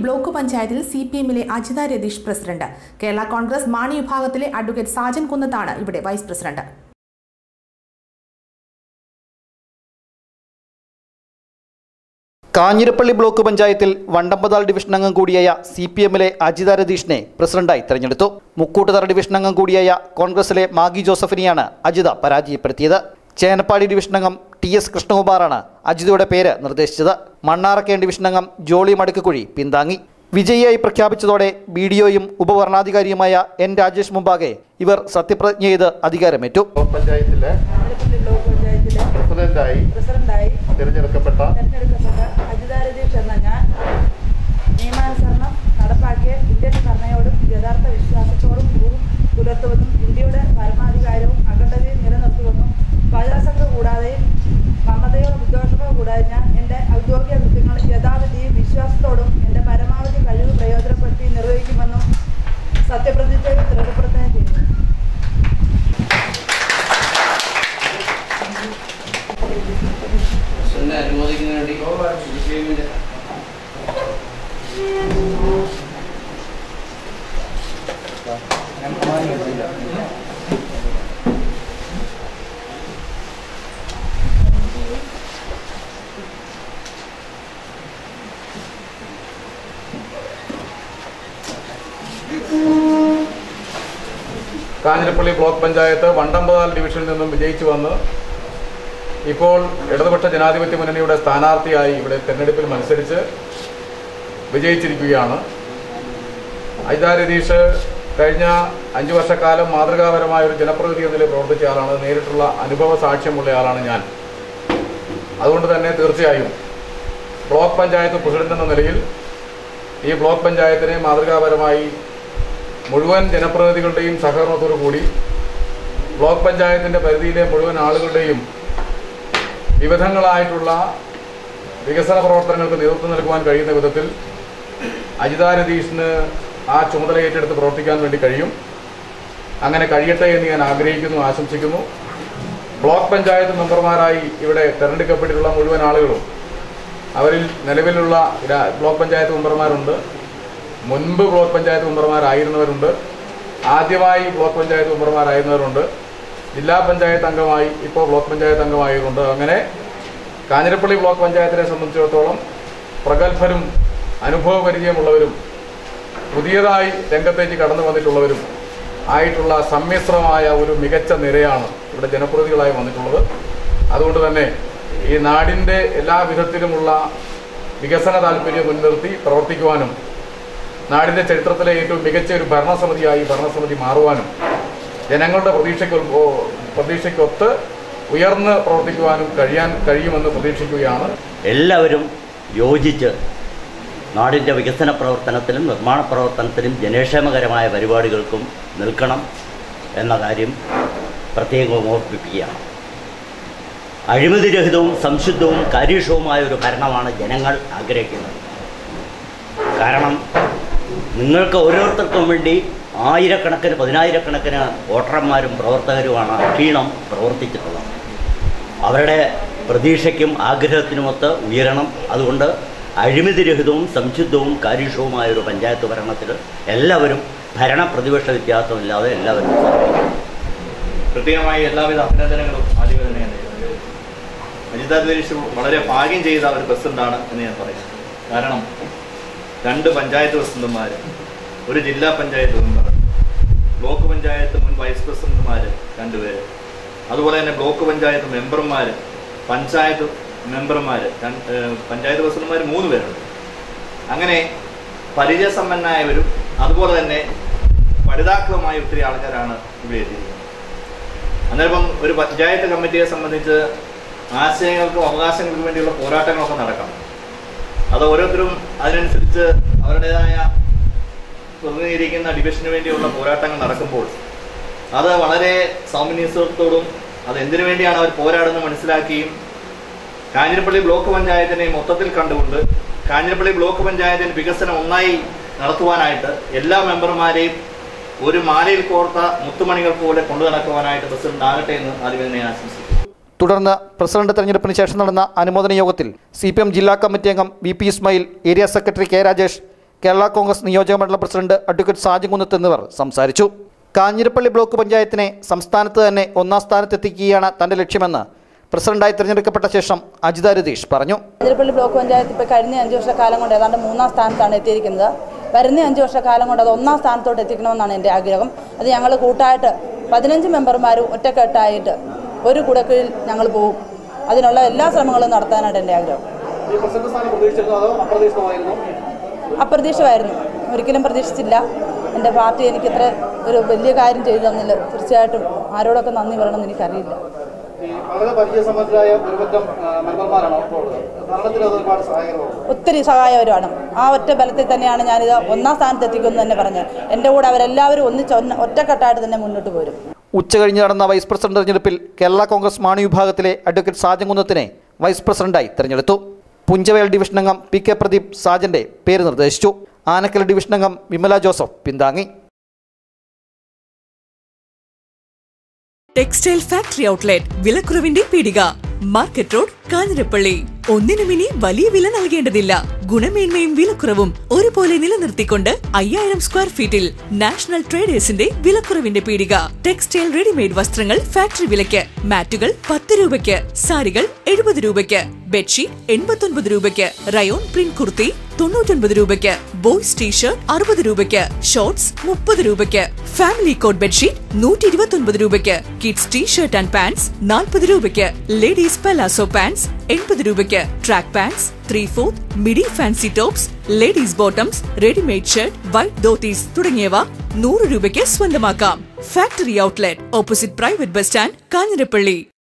Block പഞ്ചായത്തിൽ C P എമ്മിലെ Ajitha Ratheesh president Kerala Congress Mani വിഭാഗത്തിലെ അഡ്വക്കേറ്റ് സാജൻ കുന്നത്താണ് ഇവിടെ വൈസ് പ്രസിഡന്റ് കാഞ്ഞിരപ്പള്ളി ബ്ലോക്ക് പഞ്ചായത്തിൽ വണ്ടമ്പതാൾ ഡിവിഷൻ അംഗം കൂടിയായ സി പി എമ്മിലെ അജിത രതീഷിനെ പ്രസിഡന്റായി തെരഞ്ഞെടുത്തു മുക്കൂട്ടുതറ ഡിവിഷൻ അംഗം കൂടിയായ കോൺഗ്രസിലെ മാഗി ജോസഫിനെയാണ് അജിത പരാജയപ്പെടുത്തിയത് ചേനപ്പാടി ഡിവിഷൻ അംഗം ടി എസ് കൃഷ്ണകുമാറാണ് അജിതയുടെ പേര് നിർദ്ദേശിച്ചത് മണ്ണാറക്കേൺ ഡിവിഷൻ അംഗം ജോളി മടുക്കുകുഴി പിന്താങ്ങി വിജയിയായി പ്രഖ്യാപിച്ചതോടെ ബി ഡി ഒയും ഉപവരണാധികാരിയുമായ എൻ രാജേഷ് മുമ്പാകെ ഇവർ സത്യപ്രതിജ്ഞ ചെയ്ത് അധികാരമേറ്റു ബ്ലോക്ക് പഞ്ചായത്തിലെ ആലപ്പുഴ ബ്ലോക്ക് പഞ്ചായത്തിലെ പ്രസിഡന്റായി പ്രസിഡന്റായി തിരഞ്ഞെടുക്കപ്പെട്ട തെരഞ്ഞെടുക്കപ്പെട്ട അജിത രതീഷ് എന്ന ഞാൻ നിയമാനുസരണം നടപ്പാക്കിയ ഇന്ത്യൻ ഭരണയോടും യഥാർത്ഥ വിശ്വാസത്തോടും കൂറും പുലർത്തുമെന്നും ഇന്ത്യയുടെ പരമാധികാരവും അഖണ്ഡതയും നിലനിർത്തുമെന്നും ബഹിരസംഘ കൂടാതെയും മമതയോ വിദ്വേഷമോ കൂടാതെ ഞാൻ എൻ്റെ ഔദ്യോഗിക കൃത്യങ്ങൾ യഥാവിധിയും വിശ്വാസത്തോടും എൻ്റെ പരമാവധി കഴിവ് പ്രയോജനപ്പെടുത്തി നിർവഹിക്കുമെന്നും സത്യപ്രതിജ്ഞയും ദൃഢപ്രതിജ്ഞ ചെയ്യുന്നു പ്രസിഡന്റ് അനുമോദിക്കുന്നതിന് വേണ്ടി മുസ്ലിമിന്റെ കാഞ്ഞിരപ്പള്ളി ബ്ലോക്ക് പഞ്ചായത്ത് വണ്ടമ്പതാൽ ഡിവിഷനിൽ നിന്നും വിജയിച്ചു വന്ന് ഇപ്പോൾ ഇടതുപക്ഷ ജനാധിപത്യ മുന്നണിയുടെ സ്ഥാനാർത്ഥിയായി ഇവിടെ തെരഞ്ഞെടുപ്പിൽ മത്സരിച്ച് വിജയിച്ചിരിക്കുകയാണ് അജിത രതീഷ് കഴിഞ്ഞ അഞ്ചു വർഷക്കാലം മാതൃകാപരമായ ഒരു ജനപ്രതിനിധി എന്ന നിലയിൽ പ്രവർത്തിച്ച ആളാണ് നേരിട്ടുള്ള അനുഭവ സാക്ഷ്യമുള്ള ആളാണ് ഞാൻ അതുകൊണ്ട് തന്നെ തീർച്ചയായും ബ്ലോക്ക് പഞ്ചായത്ത് പ്രസിഡന്റ് എന്ന നിലയിൽ ഈ ബ്ലോക്ക് പഞ്ചായത്തിനെ മാതൃകാപരമായി മുഴുവൻ ജനപ്രതിനിധികളുടെയും സഹകരണത്തോടു കൂടി ബ്ലോക്ക് പഞ്ചായത്തിൻ്റെ പരിധിയിലെ മുഴുവൻ ആളുകളുടെയും വിവിധങ്ങളായിട്ടുള്ള വികസന പ്രവർത്തനങ്ങൾക്ക് നേതൃത്വം നൽകുവാൻ കഴിയുന്ന വിധത്തിൽ അജിത രതീഷിന് ആ ചുമതല ഏറ്റെടുത്ത് പ്രവർത്തിക്കാൻ വേണ്ടി കഴിയും അങ്ങനെ കഴിയട്ടെ എന്ന് ഞാൻ ആഗ്രഹിക്കുന്നു ആശംസിക്കുന്നു ബ്ലോക്ക് പഞ്ചായത്ത് മെമ്പർമാരായി ഇവിടെ തെരഞ്ഞെടുക്കപ്പെട്ടിട്ടുള്ള മുഴുവൻ ആളുകളും അവരിൽ നിലവിലുള്ള ഗ്രാ- ബ്ലോക്ക് പഞ്ചായത്ത് മെമ്പർമാരുണ്ട് മുൻപ് ബ്ലോക്ക് പഞ്ചായത്ത് മെമ്പർമാരായിരുന്നവരുണ്ട് ആദ്യമായി ബ്ലോക്ക് പഞ്ചായത്ത് മെമ്പർമാരായിരുന്നവരുണ്ട് ജില്ലാ പഞ്ചായത്ത് അംഗമായി ഇപ്പോൾ ബ്ലോക്ക് പഞ്ചായത്ത് അംഗമായതുകൊണ്ട് അങ്ങനെ കാഞ്ഞിരപ്പള്ളി ബ്ലോക്ക് പഞ്ചായത്തിനെ സംബന്ധിച്ചിടത്തോളം പ്രഗത്ഭരും അനുഭവ പരിചയമുള്ളവരും പുതിയതായി രംഗത്തേക്ക് കടന്നു വന്നിട്ടുള്ളവരും ആയിട്ടുള്ള സമ്മിശ്രമായ ഒരു മികച്ച നിരയാണ് ഇവിടെ ജനപ്രതിനിധികളായി വന്നിട്ടുള്ളത് അതുകൊണ്ട് തന്നെ ഈ നാടിൻ്റെ എല്ലാ വിധത്തിലുമുള്ള വികസന താല്പര്യം മുൻനിർത്തി പ്രവർത്തിക്കുവാനും നാടിൻ്റെ ചരിത്രത്തിലെ ഏറ്റവും മികച്ച ഒരു ഭരണസമിതിയായി ഭരണസമിതി മാറുവാനും ജനങ്ങളുടെ പ്രതീക്ഷയ്ക്ക് ഉൾ- പ്രതീക്ഷയ്ക്കൊത്ത് ഉയർന്ന് പ്രവർത്തിക്കുവാനും കഴിയാൻ കഴിയുമെന്ന് പ്രതീക്ഷിക്കുകയാണ് എല്ലാവരും യോജിച്ച് നാടിൻ്റെ വികസന പ്രവർത്തനത്തിലും നിർമ്മാണ പ്രവർത്തനത്തിലും ജനക്ഷേമകരമായ പരിപാടികൾക്കും നിൽക്കണം എന്ന കാര്യം പ്രത്യേകം ഓർമ്മിപ്പിക്കുകയാണ് അഴിമതിരഹിതവും സംശുദ്ധവും കാര്യക്ഷമവുമായ ഒരു ഭരണമാണ് ജനങ്ങൾ ആഗ്രഹിക്കുന്നത് കാരണം നിങ്ങൾക്ക് ഓരോരുത്തർക്കും വേണ്ടി ആയിരക്കണക്കിന് പതിനായിരക്കണക്കിന് വോട്ടർമാരും പ്രവർത്തകരുമാണ് ക്ഷീണം പ്രവർത്തിച്ചിട്ടുള്ളത് അവരുടെ പ്രതീക്ഷയ്ക്കും ആഗ്രഹത്തിനുമൊത്ത് ഉയരണം അതുകൊണ്ട് അഴിമതിരഹിതവും സംശുദ്ധവും കാര്യക്ഷമവുമായ ഒരു പഞ്ചായത്ത് ഭരണത്തിൽ എല്ലാവരും ഭരണ പ്രതിപക്ഷ വ്യത്യാസമില്ലാതെ എല്ലാവരും സഹകരിക്കണം. പ്രത്യേകമായി എല്ലാവിധ അഭിനന്ദനങ്ങളും ആദ്യമേ തന്നെ ഞാൻ നേരുന്നു. അജിത രതീഷ് വളരെ ഭാഗ്യം ചെയ്ത ഒരു പ്രസിഡന്റാണ് എന്ന് ഞാൻ പറയും കാരണം രണ്ട് പഞ്ചായത്ത് പ്രസിഡന്റുമാർ ഒരു ജില്ലാ പഞ്ചായത്ത് മെമ്പർ ബ്ലോക്ക് പഞ്ചായത്ത് മുൻ വൈസ് പ്രസിഡന്റുമാർ രണ്ടുപേര് അതുപോലെ തന്നെ ബ്ലോക്ക് പഞ്ചായത്ത് മെമ്പർമാർ പഞ്ചായത്ത് മെമ്പർമാർ പഞ്ചായത്ത് പ്രസിഡന്റുമാർ മൂന്ന് പേരുണ്ട് അങ്ങനെ പരിചയസമ്പന്നരായവരും അതുപോലെ തന്നെ പഠിതാക്കളുമായ ഒത്തിരി ആൾക്കാരാണ് ഇവിടെ എത്തിയിരിക്കുന്നത് അന്നേരം ഒരു പഞ്ചായത്ത് കമ്മിറ്റിയെ സംബന്ധിച്ച് ആശയങ്ങൾക്കും അവകാശങ്ങൾക്കും വേണ്ടിയുള്ള പോരാട്ടങ്ങളൊക്കെ നടക്കണം അത് ഓരോരുത്തരും അതിനനുസരിച്ച് അവരുടേതായ പ്രതിനിധീകരിക്കുന്ന ഡിവിഷന് വേണ്ടിയുള്ള പോരാട്ടങ്ങൾ നടക്കുമ്പോൾ അത് വളരെ സൗമ്യനീസത്തോടും അത് എന്തിനു വേണ്ടിയാണ് അവർ പോരാടുന്നത് മനസ്സിലാക്കിയും കാഞ്ഞിരപ്പള്ളി ബ്ലോക്ക് പഞ്ചായത്തിനെ മൊത്തത്തിൽ കണ്ടുകൊണ്ട് കാഞ്ഞിരപ്പള്ളി ബ്ലോക്ക് പഞ്ചായത്തിന് വികസനം ഒന്നായി നടത്തുവാനായിട്ട് എല്ലാ മെമ്പർമാരെയും ഒരു മാലയിൽ കോർത്ത മുത്തുമണികൾ പോലെ കൊണ്ടു നടക്കുവാനായിട്ട് പ്രസിഡന്റ് ആകട്ടെ എന്ന് ആദ്യമേ തന്നെ ഞാൻ ആശംസിക്കുന്നു തുടർന്ന് പ്രസിഡന്റ് തെരഞ്ഞെടുപ്പിന് ശേഷം നടന്ന അനുമോദന യോഗത്തിൽ സി പി എം ജില്ലാ കമ്മിറ്റി അംഗം V P Ismail area secretary K Rajesh Kerala Congress നിയോജക മണ്ഡലം പ്രസിഡന്റ് അഡ്വക്കേറ്റ് സാജൻ കുന്നത്ത് എന്നിവർ സംസാരിച്ചു കാഞ്ഞിരപ്പള്ളി ബ്ലോക്ക് പഞ്ചായത്തിനെ സംസ്ഥാനത്ത് തന്നെ ഒന്നാം സ്ഥാനത്തെത്തിക്കുകയാണ് തന്റെ ലക്ഷ്യമെന്ന് പ്രസിഡന്റായി തിരഞ്ഞെടുക്കപ്പെട്ട ശേഷം അജിത രതീഷ് പറഞ്ഞു അതിരപ്പള്ളി ബ്ലോക്ക് പഞ്ചായത്ത് ഇപ്പോൾ കഴിഞ്ഞ അഞ്ച് വർഷക്കാലം കൊണ്ട് ഏതാണ്ട് മൂന്നാം സ്ഥാനത്താണ് എത്തിയിരിക്കുന്നത് വരുന്ന അഞ്ച് വർഷക്കാലം കൊണ്ട് അത് ഒന്നാം സ്ഥാനത്തോട്ട് എത്തിക്കണമെന്നാണ് എൻ്റെ ആഗ്രഹം അത് ഞങ്ങൾ കൂട്ടായിട്ട് പതിനഞ്ച് മെമ്പർമാരും ഒറ്റക്കെട്ടായിട്ട് ഒരു കുടക്കീഴിൽ ഞങ്ങൾ പോകും അതിനുള്ള എല്ലാ ശ്രമങ്ങളും നടത്താനാണ് എൻ്റെ ആഗ്രഹം അപ്രതീക്ഷിതമായിരുന്നു ഒരിക്കലും പ്രതീക്ഷിച്ചില്ല എൻ്റെ പാർട്ടി എനിക്ക് ഇത്ര ഒരു വലിയ കാര്യം ചെയ്തു തന്നില്ല തീർച്ചയായിട്ടും ആരോടൊക്കെ നന്ദി പറയണമെന്ന് എനിക്കറിയില്ല വളരെ പരിചയസമ്പന്നരായ ഒരുപറ്റം മെമ്പർമാരാണ് ഭരണത്തിൽ അത് ഒരുപാട് സഹായകരമാണ് ഒത്തിരി സഹായകരമാണ് ആ ഒറ്റ ബലത്തിൽ തന്നെയാണ് ഞാനിത് ഒന്നാം സ്ഥാനത്ത് എത്തിക്കുമെന്ന് തന്നെ പറഞ്ഞത് എൻ്റെ കൂടെ അവരെല്ലാവരും ഒന്നിച്ച് ഒന്ന- ഒറ്റക്കെട്ടായിട്ട് തന്നെ മുന്നോട്ട് പോരും ഉച്ചകഴിഞ്ഞ് നടന്ന വൈസ് പ്രസിഡന്റ് തെരഞ്ഞെടുപ്പിൽ കേരള കോൺഗ്രസ് മാണി വിഭാഗത്തിലെ അഡ്വക്കേറ്റ് സാജൻ കുന്നത്തിനെ വൈസ് പ്രസിഡന്റായി തെരഞ്ഞെടുത്തു പുഞ്ചവയൽ ഡിവിഷൻ അംഗം പി കെ പ്രദീപ് സാജന്റെ പേര് നിർദ്ദേശിച്ചു ആനക്കൽ ഡിവിഷൻ അംഗം വിമല ജോസഫ് പിന്താങ്ങി ടെക്സ്റ്റൈൽ ഫാക്ടറി ഔട്ട്ലെറ്റ് വിലക്കുറവിന്റെ പീടിക മാർക്കറ്റ് റോഡ് കാഞ്ഞിരപ്പള്ളി ഒന്നിനും ഇനി വലിയ വില നൽകേണ്ടതില്ല ഗുണമേന്മയും വിലക്കുറവും ഒരുപോലെ നിലനിർത്തിക്കൊണ്ട് അയ്യായിരം സ്ക്വയർ ഫീറ്റിൽ നാഷണൽ ട്രേഡേഴ്സിന്റെ വിലക്കുറവിന്റെ പീടിക ടെക്സ്റ്റൈൽ റെഡിമെയ്ഡ് വസ്ത്രങ്ങൾ ഫാക്ടറി വിലയ്ക്ക് മാറ്റുകൾ പത്ത് രൂപയ്ക്ക് സാരികൾ എഴുപത് രൂപയ്ക്ക് ബെഡ്ഷീറ്റ് എൺപത്തൊൻപത് രൂപയ്ക്ക് റയോൺ പ്രിന്റ് കുർത്തി തൊണ്ണൂറ്റൊൻപത് രൂപയ്ക്ക് ബോയ്സ് ടീഷർട്ട് അറുപത് രൂപയ്ക്ക് ഷോർട്സ് മുപ്പത് രൂപയ്ക്ക് ഫാമിലി കോട്ട് ബെഡ്ഷീറ്റ് നൂറ്റി ഇരുപത്തൊൻപത് രൂപയ്ക്ക് കിഡ്സ് ടീഷർട്ട് ആൻഡ് പാൻസ് നാൽപ്പത് രൂപയ്ക്ക് ലേഡീസ് പലാസോ പാൻസ് എൺപത് രൂപയ്ക്ക് track pants three fourth midi fancy tops ladies bottoms readymade shirt white dhotis തുടങ്ങിയവ നൂറ് രൂപയ്ക്ക് സ്വന്തമാക്കാം factory outlet opposite private bus stand Kanjirappally